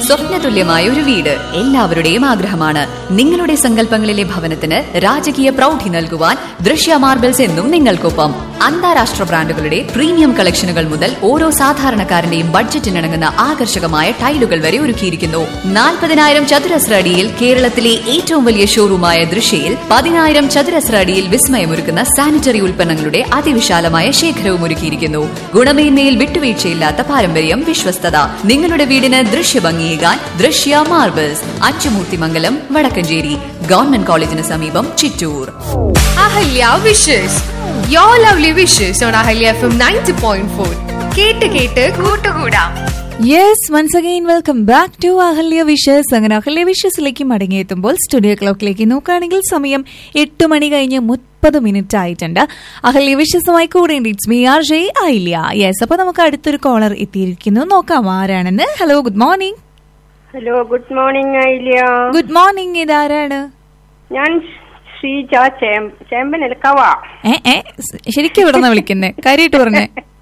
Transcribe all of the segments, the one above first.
സ്വപ്നതുല്യമായ ഒരു വീട് എല്ലാവരുടെയും ആഗ്രഹമാണ് നിങ്ങളുടെ സങ്കല്പങ്ങളിലെ ഭവനത്തിന് രാജകീയ പ്രൗഢി നൽകുവാൻ ദൃശ്യ മാർബിൾസ് എന്നും നിങ്ങൾക്കൊപ്പം അന്താരാഷ്ട്ര ബ്രാൻഡുകളുടെ പ്രീമിയം കളക്ഷനുകൾ മുതൽ ഓരോ സാധാരണക്കാരന്റെയും ബഡ്ജറ്റിനിണങ്ങുന്ന ആകർഷകമായ ടൈലുകൾ വരെ ഒരുക്കിയിരിക്കുന്നു നാൽപ്പതിനായിരം ചതുരശ്ര അടിയിൽ കേരളത്തിലെ ഏറ്റവും വലിയ ഷോറൂമായ ദൃശ്യയിൽ പതിനായിരം ചതുരശ്ര അടിയിൽ വിസ്മയമൊരുക്കുന്ന സാനിറ്ററി ഉൽപ്പന്നങ്ങളുടെ അതിവിശാലമായ ശേഖരവും ഒരുക്കിയിരിക്കുന്നു ഗുണമേന്മയിൽ വിട്ടുവീഴ്ചയില്ലാത്ത പാരമ്പര്യം വിശ്വസ്തത നിങ്ങളുടെ വീടിന് ദൃശ്യഭംഗിയേകാൻ ദൃശ്യ മാർബിൾസ് അച്ചുമൂർത്തിമംഗലം വടക്കഞ്ചേരി ഗവൺമെന്റ് കോളേജിന് സമീപം Chittur Ahalya wishes your lovely wishes on Ahalya F M ninety point four കേട്ട് കേട്ട് കൂട്ടുകൂടാം yes once again welcome back to Ahalya wishes അങ്ങനെ അഹല്യ വിഷസിലേക്ക് മടങ്ങിയെത്തുമ്പോൾ സ്റ്റുഡിയോ ക്ലോക്കിലേക്ക് നോക്കുകയാണെങ്കിൽ സമയം എട്ട് മണി കഴിഞ്ഞ് മുപ്പത് മിനിറ്റ് ആയിട്ടുണ്ട് അഹല്യ വിഷസുമായി കൂടെ ഇറ്റ്സ് മീ ആർ ജയ് ആയില്ല യെസ് അപ്പൊ നമുക്ക് അടുത്തൊരു കോളർ എത്തിയിരിക്കുന്നു നോക്കാം ആരാണെന്ന് hello good morning hello good morning Ailiya good morning ഇതാരാണ് ഞാൻ ശ്രീജ ചേം- ചേമ്പനല്ല കവ ഏ ഏ ശരിക്കും ഇവിടെ നിന്ന് വിളിക്കുന്നേ കാര്യമായിട്ട് പറഞ്ഞേ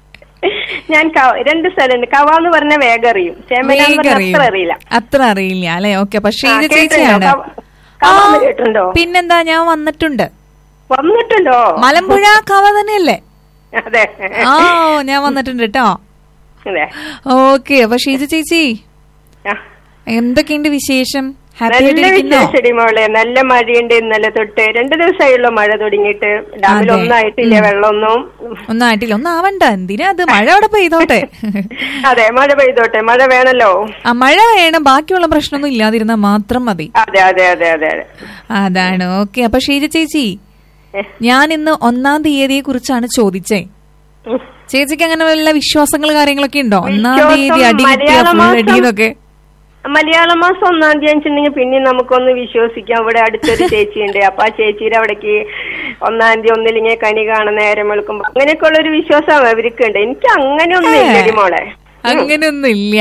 ഞാൻ കവ- രണ്ട് സ്ഥലമുണ്ട് കവ എന്ന് പറഞ്ഞ വേഗം അറിയും ചേമ്പന എന്ന് വേഗം പറഞ്ഞ അറിയും. അത്ര അറിയില്ല അത്ര അറിയില്ല അല്ലെ ഓക്കെ പക്ഷെ ആ, ഇത് കേട്ടിട്ടുണ്ടോ? ചേച്ചിയാണ് കവ- കവ എന്ന് കേട്ടിട്ടുണ്ടോ? പിന്നെന്താ ഞാൻ വന്നിട്ടുണ്ട് വന്നിട്ടുണ്ടോ മലമ്പുഴ കവ തന്നെയല്ലേ അതെ ആ ഞാൻ വന്നിട്ടുണ്ട് കേട്ടോ അതെ ഓക്കെ അപ്പൊ ഷീജ ചേച്ചി ആ. എന്തൊക്കെയുണ്ട് വിശേഷം ഹാപ്പി നല്ല ആയിട്ടിരിക്കുന്നോ വിശേഷടി മോളെ നല്ല മഴയുണ്ട് ഇന്നലെ തൊട്ട് രണ്ടു ദിവസമായുള്ള മഴ തുടങ്ങിയിട്ട് ഡാമിൽ അതെ. ഒന്നായിട്ടില്ല ഉം. വെള്ളമൊന്നും ഒന്നും ആയിട്ടില്ല ഒന്നും ആവണ്ട എന്തിനാ അത് മഴ അവിടെ പെയ്തോട്ടെ അതെ മഴ പെയ്തോട്ടെ മഴ വേണല്ലോ ആ മഴ വേണം ബാക്കിയുള്ള പ്രശ്നമൊന്നും ഇല്ലാതിരുന്നാൽ മാത്രം മതി അതെ അതെ അതെ അതെ അതെ അതാണ് ഓക്കെ അപ്പൊ ഷീജ ചേച്ചി ഏ. ഞാൻ ഇന്ന് ഒന്നാം തീയതിയെ കുറിച്ചാണ് ചോദിച്ചേ ഉം. ചേച്ചിക്ക് അങ്ങനെ വല്ല വിശ്വാസങ്ങൾ കാര്യങ്ങളൊക്കെ ഉണ്ടോ ഒന്നാം വിശ്വാസം തീയതി അടി കിട്ടിയ മലയാള ഫുൾ മാസം- അടിയെന്നൊക്കെ മലയാള മാസം ഒന്നാം തീയതി വെച്ചിട്ടുണ്ടെങ്കിൽ പിന്നെ നമുക്കൊന്ന് വിശ്വസിക്കാം ഇവിടെ അടുത്തൊരു ചേച്ചിയുണ്ട് അപ്പൊ ആ ചേച്ചിയുടെ അവിടേക്ക് ഒന്നാം തീയതി ഒന്നില്ലെങ്കിൽ കണി കാണുന്ന നേരം വെളുക്കുമ്പോ അങ്ങനെയൊക്കെ ഉള്ള ഒരു വിശ്വാസം അവർക്കുണ്ട് എനിക്ക് അങ്ങനെയൊന്നും ഇല്ലടി മോളെ അങ്ങനെയൊന്നും ഇല്ല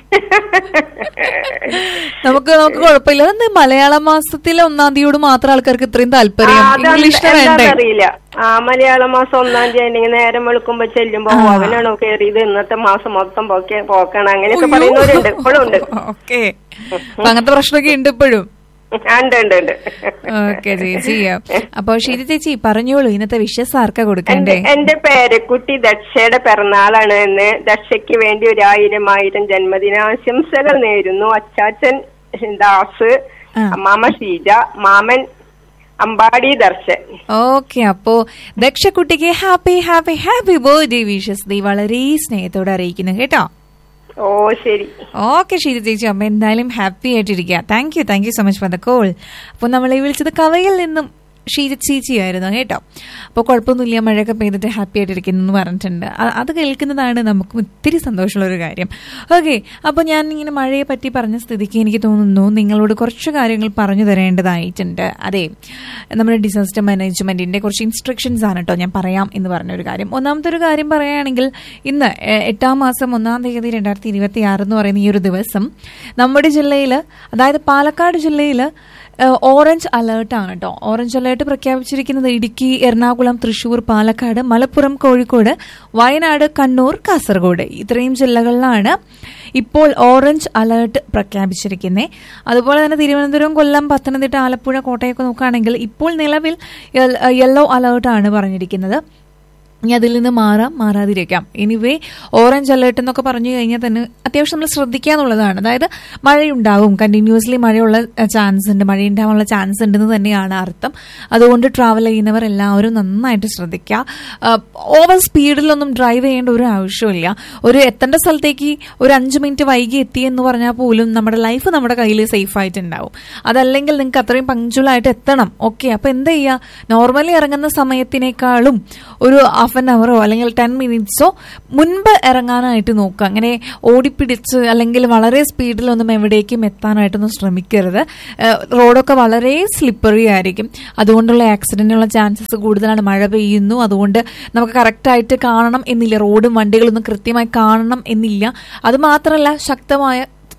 നമുക്ക് നമുക്ക് കുഴപ്പമില്ല അതെന്ത് മലയാള മാസത്തിലെ ഒന്നാം തീയതിയോട് മാത്രം ആൾക്കാർക്ക് ഇത്രയും ആ, താല്പര്യം അത് ഇംഗ്ലീഷിന് വേണ്ടേ എന്താന്നറിയില്ല ആ മലയാള മാസം ഒന്നാം തീയതി ആണെങ്കിൽ നേരം വെളുക്കുമ്പോ ചെല്ലുമ്പോ ആ. അവനാണോ കയറിയത് ഇന്നത്തെ മാസം മൊത്തം പോക്കെ പോക്കണം അങ്ങനെയൊക്കെ പറയുന്നവരുണ്ട് ഇപ്പോഴും ഉണ്ട് ഓക്കെ അപ്പൊ അങ്ങനത്തെ പ്രശ്നമൊക്കെ ഉണ്ട് ഇപ്പോഴും ആ, ഉണ്ട് ഉണ്ട് ഉണ്ട് ഓക്കെ ചേച്ചി അപ്പൊ ശരി ചേച്ചി പറഞ്ഞോളൂ ഇന്നത്തെ വിശ്വസ് ആർക്കാ കൊടുക്കണ്ടേ എന്റെ എന്റെ പേരക്കുട്ടി ദക്ഷയുടെ പിറന്നാളാണ് എന്ന് ദക്ഷയ്ക്ക് വേണ്ടി ഒരു ആയിരം ആയിരം ജന്മദിനാശംസകൾ നേരുന്നു അച്ചാച്ചൻ ദാസ് ആ. അമ്മാമ ഷീജ മാമൻ അമ്പാടി ദർശൻ ഓക്കെ അപ്പോ ദക്ഷക്കുട്ടിക്ക് happy happy happy birthday wishes നീ വളരെ സ്നേഹത്തോടെ അറിയിക്കുന്നു കേട്ടോ ഓ ശരി ഓക്കെ ശരി ചേച്ചി അമ്മ എന്തായാലും ഹാപ്പി ആയിട്ടിരിക്കുക thank you thank you so much for the call അപ്പോൾ നമ്മളെ വിളിച്ചത് കവയിൽ നിന്നും ഷീജ ചേച്ചിയായിരുന്നു കേട്ടോ അപ്പോൾ കുഴപ്പമൊന്നുമില്ല മഴയൊക്കെ പെയ്തിട്ട് ഹാപ്പി ആയിട്ടിരിക്കുന്നു എന്ന് പറഞ്ഞിട്ടുണ്ട് അ- അത് കേൾക്കുന്നതാണ് നമുക്ക് ഒത്തിരി സന്തോഷമുള്ള ഒരു കാര്യം ഓക്കെ അപ്പോൾ ഞാൻ ഇങ്ങനെ മഴയെ പറ്റി പറഞ്ഞ സ്ഥിതിക്ക് എനിക്ക് തോന്നുന്നു നിങ്ങളോട് കുറച്ച് കാര്യങ്ങൾ പറഞ്ഞു തരേണ്ടതായിട്ടുണ്ട് അതെ നമ്മുടെ ഡിസാസ്റ്റർ മാനേജ്മെന്റിന്റെ കുറച്ച് ഇൻസ്ട്രക്ഷൻസ് ആണ് കേട്ടോ ഞാൻ പറയാം എന്ന് പറഞ്ഞ ഒരു കാര്യം ഒന്നാമത്തെ ഒരു കാര്യം പറയുകയാണെങ്കിൽ ഇന്ന് എ- എട്ടാം മാസം ഒന്നാം തീയതി രണ്ടായിരത്തി ഇരുപത്തി ആറ് എന്ന് പറയുന്ന ഈ ഒരു ദിവസം നമ്മുടെ ജില്ലയിൽ അതായത് പാലക്കാട് ജില്ലയിൽ ഓറഞ്ച് അലേർട്ടാണ് കേട്ടോ ഓറഞ്ച് അലേർട്ട് പ്രഖ്യാപിച്ചിരിക്കുന്നത് ഇടുക്കി എറണാകുളം തൃശൂർ പാലക്കാട് മലപ്പുറം കോഴിക്കോട് വയനാട് കണ്ണൂർ കാസർഗോഡ് ഇത്രയും ജില്ലകളിലാണ് ഇപ്പോൾ ഓറഞ്ച് അലേർട്ട് പ്രഖ്യാപിച്ചിരിക്കുന്നത് അതുപോലെ തന്നെ തിരുവനന്തപുരം കൊല്ലം പത്തനംതിട്ട ആലപ്പുഴ കോട്ടയൊക്കെ നോക്കുകയാണെങ്കിൽ ഇപ്പോൾ നിലവിൽ യെല്ലോ അലേർട്ടാണ് പറഞ്ഞിരിക്കുന്നത് ഇനി അതിൽ നിന്ന് മാറാം മാറാതിരിക്കാം എനിവേ ഓറഞ്ച് അലേർട്ട് എന്നൊക്കെ പറഞ്ഞു കഴിഞ്ഞാൽ തന്നെ അത്യാവശ്യം നമ്മൾ ശ്രദ്ധിക്കുക എന്നുള്ളതാണ് അതായത് മഴയുണ്ടാവും കണ്ടിന്യൂസ്ലി മഴയുള്ള ചാൻസ് ഉണ്ട് മഴയുണ്ടാവാനുള്ള ചാൻസ് ഉണ്ടെന്ന് തന്നെയാണ് അർത്ഥം അതുകൊണ്ട് ട്രാവൽ ചെയ്യുന്നവർ എല്ലാവരും നന്നായിട്ട് ശ്രദ്ധിക്കുക ഓവർ സ്പീഡിലൊന്നും ഡ്രൈവ് ചെയ്യേണ്ട ഒരു ആവശ്യമില്ല ഒരു എത്തേണ്ട സ്ഥലത്തേക്ക് ഒരു അഞ്ച് മിനിറ്റ് വൈകി എത്തി എന്ന് പറഞ്ഞാൽ പോലും നമ്മുടെ ലൈഫ് നമ്മുടെ കയ്യിൽ സേഫ് ആയിട്ടുണ്ടാവും അതല്ലെങ്കിൽ നിങ്ങൾക്ക് അത്രയും പങ്ക്ച്വലായിട്ട് എത്തണം ഓക്കെ അപ്പൊ എന്താ ചെയ്യുക നോർമലി ഇറങ്ങുന്ന സമയത്തിനേക്കാളും ഒരു ഹാഫ് ആൻ അവറോ അല്ലെങ്കിൽ ടെൻ മിനിറ്റ്സോ മുൻപ് ഇറങ്ങാനായിട്ട് നോക്കുക അങ്ങനെ ഓടിപ്പിടിച്ച് അല്ലെങ്കിൽ വളരെ സ്പീഡിലൊന്നും എവിടേക്കും എത്താനായിട്ടൊന്നും ശ്രമിക്കരുത് ഏഹ് റോഡൊക്കെ വളരെ സ്ലിപ്പറി ആയിരിക്കും അതുകൊണ്ടുള്ള ആക്സിഡന്റിനുള്ള ചാൻസസ് കൂടുതലാണ് മഴ പെയ്യുന്നു അതുകൊണ്ട് നമുക്ക് കറക്റ്റായിട്ട് കാണണം എന്നില്ല റോഡും വണ്ടികളൊന്നും കൃത്യമായി കാണണം എന്നില്ല അത് മാത്രമല്ല ശക്തമായ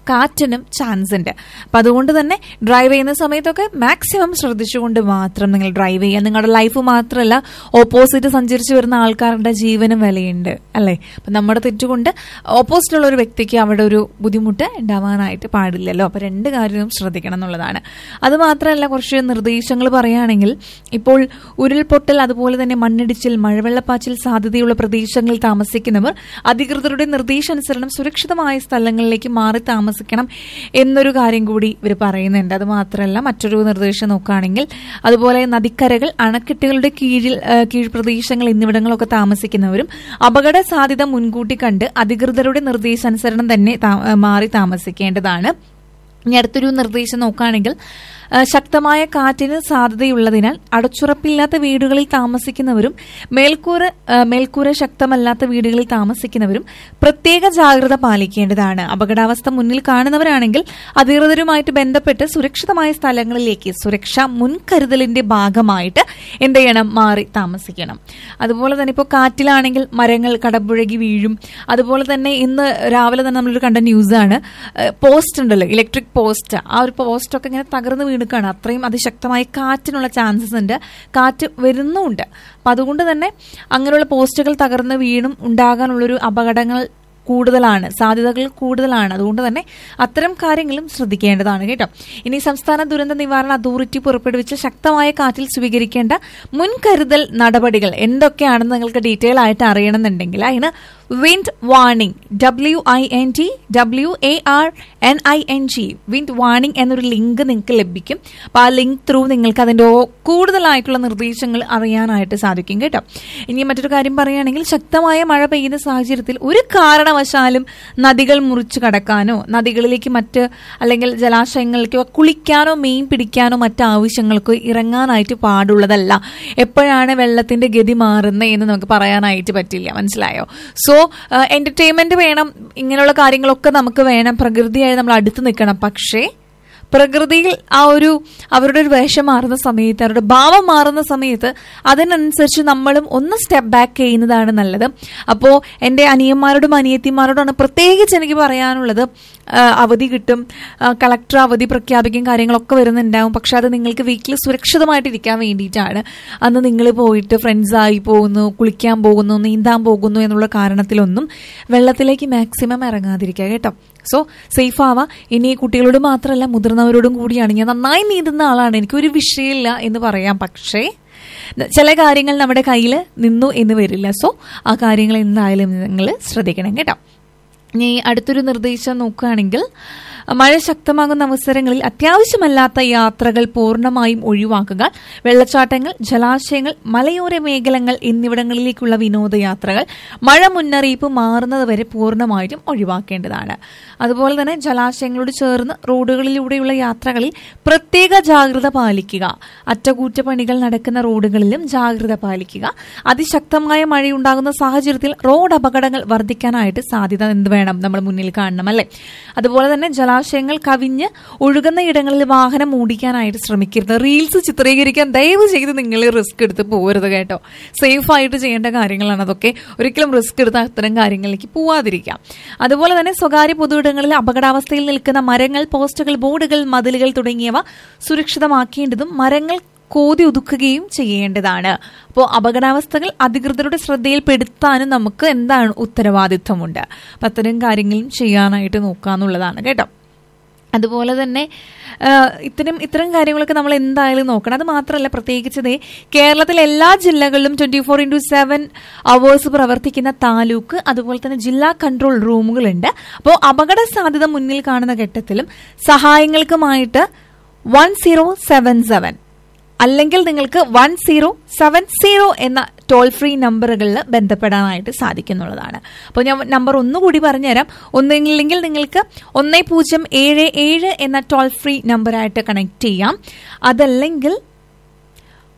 കാറ്റിനും ചാൻസ് ഉണ്ട് അപ്പം അതുകൊണ്ട് തന്നെ ഡ്രൈവ് ചെയ്യുന്ന സമയത്തൊക്കെ മാക്സിമം ശ്രദ്ധിച്ചുകൊണ്ട് മാത്രം നിങ്ങൾ ഡ്രൈവ് ചെയ്യുക നിങ്ങളുടെ ലൈഫ് മാത്രമല്ല ഓപ്പോസിറ്റ് സഞ്ചരിച്ചു വരുന്ന ആൾക്കാരുടെ ജീവനും വിലയുണ്ട് അല്ലേ അപ്പം നമ്മുടെ തെറ്റുകൊണ്ട് ഓപ്പോസിറ്റ് ഉള്ള ഒരു വ്യക്തിക്ക് അവിടെ ഒരു ബുദ്ധിമുട്ട് ഉണ്ടാവാനായിട്ട് പാടില്ലല്ലോ അപ്പം രണ്ട് കാര്യവും ശ്രദ്ധിക്കണം എന്നുള്ളതാണ് അത് മാത്രമല്ല കുറച്ച് നിർദ്ദേശങ്ങൾ പറയുകയാണെങ്കിൽ ഇപ്പോൾ ഉരുൾപൊട്ടൽ അതുപോലെ തന്നെ മണ്ണിടിച്ചിൽ മഴവെള്ളപ്പാച്ചിൽ സാധ്യതയുള്ള പ്രദേശങ്ങളിൽ താമസിക്കുന്നവർ അധികൃതരുടെ നിർദ്ദേശാനുസരണം സുരക്ഷിതമായ സ്ഥലങ്ങളിലേക്ക് മാറി താമസിക്കണം എന്നൊരു കാര്യം കൂടി ഇവർ പറയുന്നുണ്ട് അത് മാത്രമല്ല മറ്റൊരു നിർദ്ദേശം നോക്കുകയാണെങ്കിൽ അതുപോലെ നദിക്കരകൾ അണക്കെട്ടുകളുടെ കീഴിൽ ആ, കീഴ്പ്രദേശങ്ങൾ എന്നിവിടങ്ങളൊക്കെ താമസിക്കുന്നവരും അപകട സാധ്യത മുൻകൂട്ടി കണ്ട് അധികൃതരുടെ നിർദ്ദേശാനുസരണം തന്നെ താ- മാറി താമസിക്കേണ്ടതാണ് ഇനി അടുത്തൊരു നിർദ്ദേശം നോക്കുകയാണെങ്കിൽ ആ, ശക്തമായ കാറ്റിന് സാധ്യതയുള്ളതിനാൽ അടച്ചുറപ്പില്ലാത്ത വീടുകളിൽ താമസിക്കുന്നവരും മേൽക്കൂര ആ, മേൽക്കൂര ശക്തമല്ലാത്ത വീടുകളിൽ താമസിക്കുന്നവരും പ്രത്യേക ജാഗ്രത പാലിക്കേണ്ടതാണ് അപകടാവസ്ഥ മുന്നിൽ കാണുന്നവരാണെങ്കിൽ അധികൃതരുമായിട്ട് ബന്ധപ്പെട്ട് സുരക്ഷിതമായ സ്ഥലങ്ങളിലേക്ക് സുരക്ഷാ മുൻകരുതലിന്റെ ഭാഗമായിട്ട് എന്ത് ചെയ്യണം മാറി താമസിക്കണം അതുപോലെ തന്നെ ഇപ്പോൾ കാറ്റിലാണെങ്കിൽ മരങ്ങൾ കടപുഴകി വീഴും അതുപോലെ തന്നെ ഇന്ന് രാവിലെ തന്നെ നമ്മളൊരു കണ്ട ന്യൂസാണ് പോസ്റ്റ് ഉണ്ടല്ലോ ഇലക്ട്രിക് പോസ്റ്റ് ആ ഒരു പോസ്റ്റ് ഒക്കെ ഇങ്ങനെ തകർന്ന് വീണുക്കാണ് അത്രയും അതിശക്തമായ കാറ്റിനുള്ള ചാൻസസ് ഉണ്ട് കാറ്റ് വരുന്നുമുണ്ട് അപ്പം അതുകൊണ്ട് തന്നെ അങ്ങനെയുള്ള പോസ്റ്റുകൾ തകർന്ന് വീണും ഉണ്ടാകാനുള്ളൊരു അപകടങ്ങൾ കൂടുതലാണ് സാധ്യതകൾ കൂടുതലാണ് അതുകൊണ്ട് തന്നെ അത്തരം കാര്യങ്ങളും ശ്രദ്ധിക്കേണ്ടതാണ് കേട്ടോ ഇനി സംസ്ഥാന ദുരന്ത നിവാരണ അതോറിറ്റി പുറപ്പെടുവിച്ച ശക്തമായ കാറ്റിൽ സ്വീകരിക്കേണ്ട മുൻകരുതൽ നടപടികൾ എന്തൊക്കെയാണെന്ന് നിങ്ങൾക്ക് ഡീറ്റെയിൽ ആയിട്ട് അറിയണമെന്നുണ്ടെങ്കിൽ അതിന് wind warning W I N T W A R N I N G wind warning എന്നൊരു ലിങ്ക് നിങ്ങൾക്ക് ലഭിക്കും അപ്പോൾ ആ ലിങ്ക് ത്രൂ നിങ്ങൾക്ക് അതിൻ്റെ ഓ- കൂടുതലായിട്ടുള്ള നിർദ്ദേശങ്ങൾ അറിയാനായിട്ട് സാധിക്കും കേട്ടോ ഇനി മറ്റൊരു കാര്യം പറയുകയാണെങ്കിൽ ശക്തമായ മഴ പെയ്യുന്ന സാഹചര്യത്തിൽ ഒരു കാരണവശാലും നദികൾ മുറിച്ചു കടക്കാനോ നദികളിലേക്ക് മറ്റ് അല്ലെങ്കിൽ ജലാശയങ്ങളിലേക്കോ കുളിക്കാനോ മീൻ പിടിക്കാനോ മറ്റ് ആവശ്യങ്ങൾക്കോ ഇറങ്ങാനായിട്ട് പാടുള്ളതല്ല എപ്പോഴാണ് വെള്ളത്തിന്റെ ഗതി മാറുന്നത് എന്ന് നമുക്ക് പറയാനായിട്ട് പറ്റില്ല മനസ്സിലായോ സോ എന്റർടൈൻമെന്റ് വേണം ഇങ്ങനെയുള്ള കാര്യങ്ങളൊക്കെ നമുക്ക് വേണം പ്രകൃതിയായി നമ്മൾ അടുത്ത് നിൽക്കണം പക്ഷേ പ്രകൃതിയിൽ ആ ഒരു അവരുടെ ഒരു വേഷം മാറുന്ന സമയത്ത് അവരുടെ ഭാവം മാറുന്ന സമയത്ത് അതിനനുസരിച്ച് നമ്മളും ഒന്ന് സ്റ്റെപ്പ് ബാക്ക് ചെയ്യുന്നതാണ് നല്ലത് അപ്പോൾ എൻ്റെ അനിയന്മാരോടും അനിയത്തിമാരോടാണ് പ്രത്യേകിച്ച് എനിക്ക് പറയാനുള്ളത് ആ, അവധി കിട്ടും ആ, കളക്ടർ അവധി പ്രഖ്യാപിക്കും കാര്യങ്ങളൊക്കെ വരുന്നുണ്ടാവും പക്ഷെ അത് നിങ്ങൾക്ക് വീട്ടിൽ സുരക്ഷിതമായിട്ട് ഇരിക്കാൻ വേണ്ടിയിട്ടാണ് അന്ന് നിങ്ങൾ പോയിട്ട് ഫ്രണ്ട്സായി പോകുന്നു കുളിക്കാൻ പോകുന്നു നീന്താൻ പോകുന്നു എന്നുള്ള കാരണത്തിലൊന്നും വെള്ളത്തിലേക്ക് മാക്സിമം ഇറങ്ങാതിരിക്കുക കേട്ടോ സോ സേഫ് ആവാ ഇനി കുട്ടികളോട് മാത്രമല്ല മുതിർന്നവരോടും കൂടിയാണ് ഞാൻ നന്നായി നീന്തുന്ന ആളാണ് എനിക്കൊരു വിഷയമില്ല എന്ന് പറയാം പക്ഷേ ചില കാര്യങ്ങൾ നമ്മുടെ കയ്യിൽ നിന്നു എന്ന് വരില്ല സോ ആ കാര്യങ്ങൾ എന്തായാലും നിങ്ങൾ ശ്രദ്ധിക്കണം കേട്ടോ ഇനി അടുത്തൊരു നിർദ്ദേശം നോക്കുകയാണെങ്കിൽ മഴ ശക്തമാകുന്ന അവസരങ്ങളിൽ അത്യാവശ്യമല്ലാത്ത യാത്രകൾ പൂർണ്ണമായും ഒഴിവാക്കുക വെള്ളച്ചാട്ടങ്ങൾ ജലാശയങ്ങൾ മലയോര മേഖലകൾ എന്നിവിടങ്ങളിലേക്കുള്ള വിനോദയാത്രകൾ മഴ മുന്നറിയിപ്പ് മാറുന്നതുവരെ പൂർണ്ണമായിട്ടും ഒഴിവാക്കേണ്ടതാണ് അതുപോലെ തന്നെ ജലാശയങ്ങളോട് ചേർന്ന് റോഡുകളിലൂടെയുള്ള യാത്രകളിൽ പ്രത്യേക ജാഗ്രത പാലിക്കുക അറ്റകുറ്റപ്പണികൾ നടക്കുന്ന റോഡുകളിലും ജാഗ്രത പാലിക്കുക അതിശക്തമായ മഴയുണ്ടാകുന്ന സാഹചര്യത്തിൽ റോഡ് അപകടങ്ങൾ വർദ്ധിക്കാനായിട്ട് സാധ്യത എന്ത് വേണം നമ്മൾ മുന്നിൽ കാണണം അല്ലേ അതുപോലെ തന്നെ ജലാശയങ്ങൾ കവിഞ്ഞ് ഒഴുകുന്ന ഇടങ്ങളിൽ വാഹനം ഓടിക്കാനായിട്ട് ശ്രമിക്കരുത് റീൽസ് ചിത്രീകരിക്കാൻ ദയവ് ചെയ്ത് നിങ്ങൾ റിസ്ക് എടുത്ത് പോകരുത് കേട്ടോ സേഫ് ആയിട്ട് ചെയ്യേണ്ട കാര്യങ്ങളാണ് അതൊക്കെ ഒരിക്കലും റിസ്ക് എടുത്ത് അത്തരം കാര്യങ്ങളിലേക്ക് പോവാതിരിക്കാം അതുപോലെ തന്നെ സ്വകാര്യ പൊതുയിടങ്ങളിൽ അപകടാവസ്ഥയിൽ നിൽക്കുന്ന മരങ്ങൾ പോസ്റ്റുകൾ ബോർഡുകൾ മതിലുകൾ തുടങ്ങിയവ സുരക്ഷിതമാക്കേണ്ടതും മരങ്ങൾ കോതി ഒതുക്കുകയും ചെയ്യേണ്ടതാണ് അപ്പോൾ അപകടാവസ്ഥകൾ അധികൃതരുടെ ശ്രദ്ധയിൽപ്പെടുത്താനും നമുക്ക് എന്താണ് ഉത്തരവാദിത്വമുണ്ട് അപ്പം അത്തരം കാര്യങ്ങളും ചെയ്യാനായിട്ട് നോക്കാന്നുള്ളതാണ് കേട്ടോ അതുപോലെ തന്നെ ആ, ഇത്തരം ഇത്തരം കാര്യങ്ങളൊക്കെ നമ്മൾ എന്തായാലും നോക്കണം അത് മാത്രമല്ല പ്രത്യേകിച്ച് ദേ കേരളത്തിലെ എല്ലാ ജില്ലകളിലും twenty four into seven hours പ്രവർത്തിക്കുന്ന താലൂക്ക് അതുപോലെ തന്നെ ജില്ലാ കൺട്രോൾ റൂമുകളുണ്ട് അപ്പോൾ അപകട സാധ്യത മുന്നിൽ കാണുന്ന ഘട്ടത്തിലും സഹായങ്ങൾക്കുമായിട്ട് വൺ സീറോ സെവൻ സെവൻ അല്ലെങ്കിൽ നിങ്ങൾക്ക് വൺ സീറോ സെവൻ സീറോ എന്ന ടോൾ ഫ്രീ നമ്പറുകളിൽ ബന്ധപ്പെടാനായിട്ട് സാധിക്കുന്നുള്ളതാണ് അപ്പോൾ ഞാൻ നമ്പർ ഒന്നുകൂടി പറഞ്ഞുതരാം ഒന്നില്ലെങ്കിൽ നിങ്ങൾക്ക് ഒന്ന് പൂജ്യം ഏഴ് ഏഴ് എന്ന ടോൾ ഫ്രീ നമ്പറായിട്ട് കണക്ട് ചെയ്യാം അതല്ലെങ്കിൽ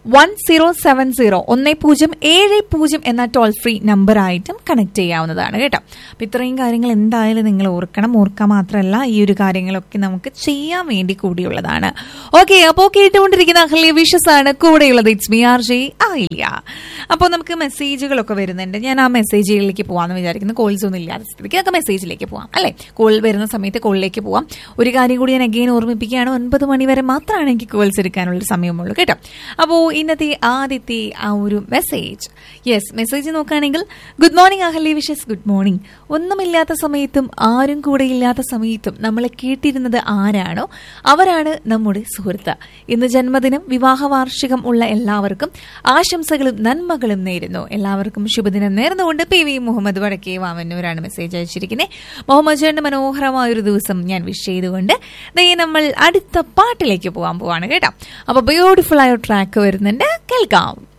വൺ സീറോ സെവൻ സീറോ ഒന്ന് പൂജ്യം ഏഴ് പൂജ്യം എന്ന ടോൾ ഫ്രീ നമ്പർ ആയിട്ടും കണക്ട് ചെയ്യാവുന്നതാണ് കേട്ടോ അപ്പൊ ഇത്രയും കാര്യങ്ങൾ എന്തായാലും നിങ്ങൾ ഓർക്കണം ഓർക്കാൻ മാത്രമല്ല ഈ ഒരു കാര്യങ്ങളൊക്കെ നമുക്ക് ചെയ്യാൻ വേണ്ടി കൂടിയുള്ളതാണ് ഓക്കെ അപ്പോൾ കേട്ടുകൊണ്ടിരിക്കുന്ന അഹല്യ വിഷസ് ആണ് കൂടെയുള്ളത് ഇറ്റ്സ് മി ആർ ജെ ആയില്ല അപ്പോൾ നമുക്ക് മെസ്സേജുകളൊക്കെ വരുന്നുണ്ട് ഞാൻ ആ മെസ്സേജുകളിലേക്ക് പോകാമെന്ന് വിചാരിക്കുന്നു കോൾസ് ഒന്നും ഇല്ലാത്ത സ്ഥിതിക്ക് നമുക്ക് മെസ്സേജിലേക്ക് പോവാം അല്ലേ കോൾ വരുന്ന സമയത്ത് കോളിലേക്ക് പോവാം ഒരു കാര്യം കൂടി ഞാൻ അഗെയിൻ ഓർമ്മിപ്പിക്കുകയാണ് ഒൻപത് മണി വരെ മാത്രമാണ് എനിക്ക് കോൾസ് എടുക്കാനുള്ള സമയമുള്ളൂ കേട്ടോ അപ്പോൾ ഇന്നത്തെ ആദ്യത്തെ ആ ഒരു മെസ്സേജ് യെസ് മെസ്സേജ് നോക്കുകയാണെങ്കിൽ good morning Ahalya wishes good morning ഒന്നുമില്ലാത്ത സമയത്തും ആരും കൂടെ ഇല്ലാത്ത സമയത്തും നമ്മളെ കേട്ടിരുന്നത് ആരാണോ അവരാണ് നമ്മുടെ സുഹൃത്ത് ഇന്ന് ജന്മദിനം വിവാഹ വാർഷികം ഉള്ള എല്ലാവർക്കും ആശംസകളും നന്മകളും നേരുന്നു എല്ലാവർക്കും ശുഭദിനം നേർന്നുകൊണ്ട് പി വി മുഹമ്മദ് വടക്കേ വാമന്നൂരാണ് മെസ്സേജ് അയച്ചിരിക്കുന്നത് മുഹമ്മദ് ചേട്ടന്റെ മനോഹരമായ ഒരു ദിവസം ഞാൻ വിഷ് ചെയ്തുകൊണ്ട് ദേ നമ്മൾ അടുത്ത പാട്ടിലേക്ക് പോകാൻ പോവാണ് കേട്ടോ അപ്പൊ ബ്യൂട്ടിഫുൾ ആയ ട്രാക്ക് വരുന്നുണ്ട് കേൾക്കാം